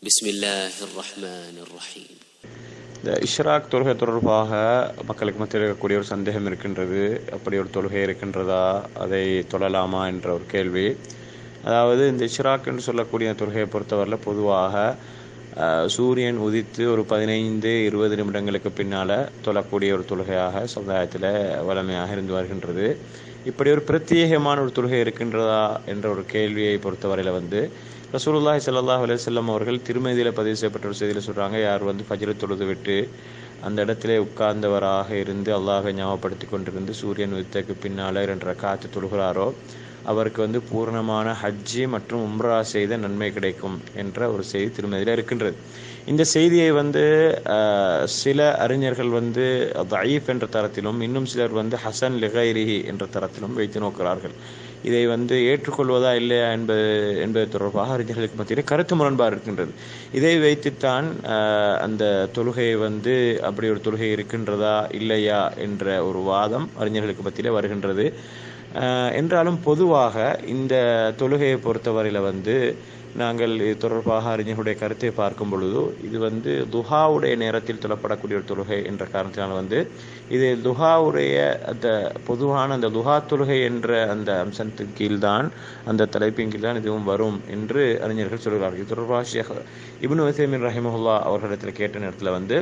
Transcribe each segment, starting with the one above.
بسم الله الرحمن الرحيم இந்த இஷ்ராக் தொழுகை தொடர்பாக மக்களுக்கு மத்தியில் இருக்கக்கூடிய ஒரு சந்தேகம் இருக்கின்றது அப்படி ஒரு தொழுகை இருக்கின்றதா அதை தொழலாமா என்ற ஒரு கேள்வி அதாவது இந்த இஷ்ராக் என்று சொல்லக்கூடிய தொழுகையை பொறுத்தவரையில் பொதுவாக அஹ், சூரியன் உதித்து ஒரு பதினைந்து இருபது நிமிடங்களுக்கு பின்னால் தொழக்கூடிய ஒரு தொழுகையாக சமுதாயத்தில் வளமையாக இருந்து வருகின்றது இப்படி ஒரு பிரத்யேகமான ஒரு தொழுகை இருக்கின்றதா என்ற ஒரு கேள்வியை பொறுத்தவரையில் வந்து ரசூலுல்லாஹி ஸல்லல்லாஹு அலைஹி வஸல்லம் அவர்கள் திருமதியில் பதிவு செய்யப்பட்ட ஒரு செய்தியில் சொல்கிறாங்க யார் வந்து ஃபஜ்ர் தொழுது விட்டு அந்த இடத்திலே உட்கார்ந்தவராக இருந்து அல்லாஹை ஞாபகப்படுத்தி கொண்டிருந்து சூரியன் உதித்தக்கு பின்னால் இரண்டு ரக்காத்து தொழுகிறாரோ அவருக்கு வந்து பூர்ணமான ஹஜ்ஜி மற்றும் உம்ரா செய்த நன்மை கிடைக்கும் என்ற ஒரு செய்தி திருமதியில் இருக்கின்றது இந்த செய்தியை வந்து அஹ், சில அறிஞர்கள் வந்து தயீஃப் என்ற தரத்திலும் இன்னும் சிலர் வந்து ஹசன் லிகைரிஹி என்ற தரத்திலும் வைத்து நோக்கிறார்கள் இதை வந்து ஏற்றுக்கொள்வதா இல்லையா என்பது என்பது தொடர்பாக அறிஞர்களுக்கு மத்தியில் கருத்து முரண்பாடு இருக்கின்றது இதை வைத்துத்தான் அஹ், அந்த தொழுகையை வந்து அப்படி ஒரு தொழுகை இருக்கின்றதா இல்லையா என்ற ஒரு வாதம் அறிஞர்களுக்கு மத்தியில் வருகின்றது அஹ், என்றாலும் பொதுவாக இந்த தொழுகையை பொறுத்தவரையில் வந்து நாங்கள் இது தொடர்பாக அறிஞர்களுடைய கருத்தை பார்க்கும் பொழுது இது வந்து துஹாவுடைய நேரத்தில் தொழப்படக்கூடிய ஒரு தொழுகை என்ற காரணத்தினால் வந்து இது துஹாவுடைய அந்த பொதுவான அந்த துஹா தொழுகை என்ற அந்த அம்சத்தின் கீழ்தான் அந்த தலைப்பின் கீழ் தான் இதுவும் வரும் என்று அறிஞர்கள் சொல்கிறார்கள் இது தொடர்பாக ஷேக் இப்னு வசேமின் ரஹிமஹுல்லா அவர்களிடத்தில் கேட்ட நேரத்தில் வந்து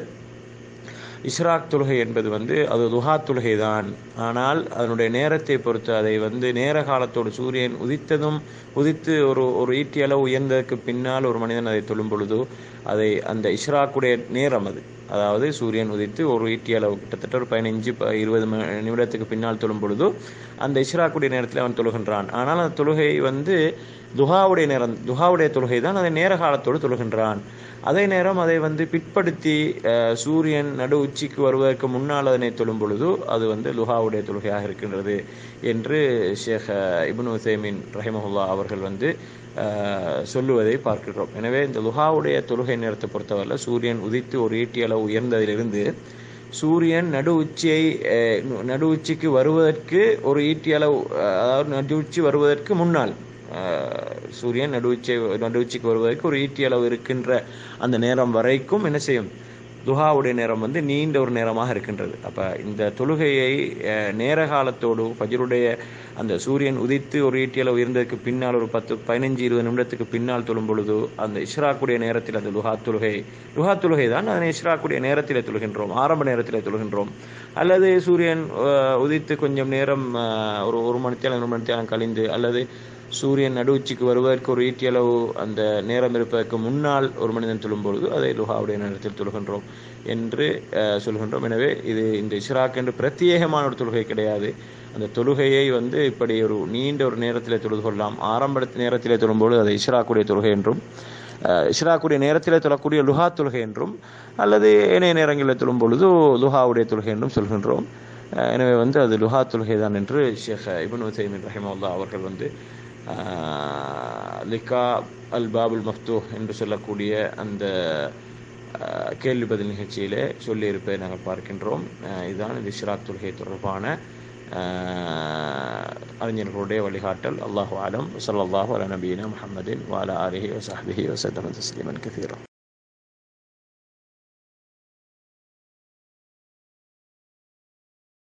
இஸ்ராக் தொழுகை என்பது வந்து அது துஹா தொழுகை தான் ஆனால் அதனுடைய நேரத்தை பொறுத்து அதை வந்து நேர காலத்தோடு சூரியன் உதித்ததும் உதித்து ஒரு ஒரு ஈட்டி அளவு உயர்ந்ததற்கு பின்னால் ஒரு மனிதன் அதை தொழும் பொழுது அதை அந்த இஸ்ராக்குடைய நேரம் அது அதாவது சூரியன் உதித்து ஒரு ஈட்டி அளவு கிட்டத்தட்ட ஒரு பதினஞ்சு ப- இருபது ம- நிமிடத்துக்கு பின்னால் தொழும் பொழுது அந்த இஸ்ராக்குடைய நேரத்தில் அவன் தொழுகின்றான் ஆனால் அந்த தொழுகை வந்து துஹாவுடைய நேரம் துஹாவுடைய தொழுகை தான் அதை நேர காலத்தோடு தொழுகின்றான் அதே நேரம் அதை வந்து பிற்படுத்தி அஹ், சூரியன் நடு உச்சிக்கு வருவதற்கு முன்னால் அதனை தொழும் பொழுது அது வந்து லுஹாவுடைய தொழுகையாக இருக்கின்றது என்று ஷேக் அஹ், இப்னு உசைமின் ரஹிமஹுல்லா அவர்கள் வந்து அஹ், சொல்லுவதை பார்க்கிறோம் எனவே இந்த லுஹாவுடைய தொழுகை நேரத்தை பொறுத்தவரை சூரியன் உதித்து ஒரு ஈட்டி அளவு உயர்ந்ததிலிருந்து சூரியன் நடு உச்சியை அஹ், நடு உச்சிக்கு வருவதற்கு ஒரு ஈட்டி அளவு அஹ், அதாவது நடு உச்சி வருவதற்கு முன்னால் அஹ், சூரியன் நடுவுச்சி நடுவுச்சிக்கு வருவதற்கு ஒரு ஈட்டி அளவு இருக்கின்ற அந்த நேரம் வரைக்கும் என்ன செய்யும் துஹாவுடைய நேரம் வந்து நீண்ட ஒரு நேரமாக இருக்கின்றது அப்போ இந்த தொழுகையை அஹ், நேர காலத்தோடு ஃபஜ்ருடைய அந்த சூரியன் உதித்து ஒரு ஈட்டி அளவு இருந்ததுக்கு பின்னால் ஒரு பத்து பதினஞ்சு இருபது நிமிடத்துக்கு பின்னால் தொழும் பொழுது அந்த இஷ்ராக்குடைய நேரத்தில் அந்த லுஹா தொழுகை லுஹா தொழுகை தான் அதனை இஷ்ராக்குடைய நேரத்தில் தொழுகின்றோம் ஆரம்ப நேரத்தில் தொழுகின்றோம் அல்லது சூரியன் அஹ், உதித்து கொஞ்சம் நேரம் அஹ், ஒரு ஒரு மணித்தியாலம் ரெண்டு மணித்தியாலம் கழிந்து அல்லது சூரியன் நடுவுச்சிக்கு வருவதற்கு ஒரு ஈட்டியளவு அந்த நேரம் இருப்பதற்கு முன்னால் ஒரு மனிதன் தொழும் பொழுது அதை லுஹாவுடைய நேரத்தில் தொழுகின்றோம் என்று அஹ், சொல்கின்றோம் எனவே இது இந்த இஷ்ராக் என்று பிரத்யேகமான ஒரு தொழுகை கிடையாது அந்த தொழுகையை வந்து இப்படி ஒரு நீண்ட ஒரு நேரத்தில் தொழுது கொள்ளலாம் ஆரம்ப நேரத்திலே தொழும்போது அதை இஷ்ராக்குடைய தொழுகை என்றும் அஹ், இஷ்ராக்குடைய நேரத்திலே தொழக்கூடிய லுஹா தொழுகை என்றும் அல்லது ஏனைய நேரங்களில் தொழும் பொழுது லுஹாவுடைய தொழுகை என்றும் சொல்கின்றோம் அஹ், எனவே வந்து அது லுஹா தொழுகை தான் என்று ஷேக் இபன் உசைமின் ரஹிமவுல்லா அவர்கள் வந்து ஆஹ், லிகா அல் பாபுல் மஃப்தூஹ் என்று சொல்லக்கூடிய அந்த ஆஹ், கேள்வி பதில் நிகழ்ச்சியிலே சொல்லியிருப்பதை நாங்கள் பார்க்கின்றோம் ஆஹ், இதுதான் இந்த இஷ்ராக் தொழுகை தொடர்பான ஆஹ், அறிஞர்களுடைய வழிகாட்டல் அல்லாஹு ஆலம் ஸல்லல்லாஹு அலா நபீனா முஹம்மதின் வாலா ஆலிஹி வசஹ்பிஹி வஸல்லம் தஸ்லீமன் கதீரா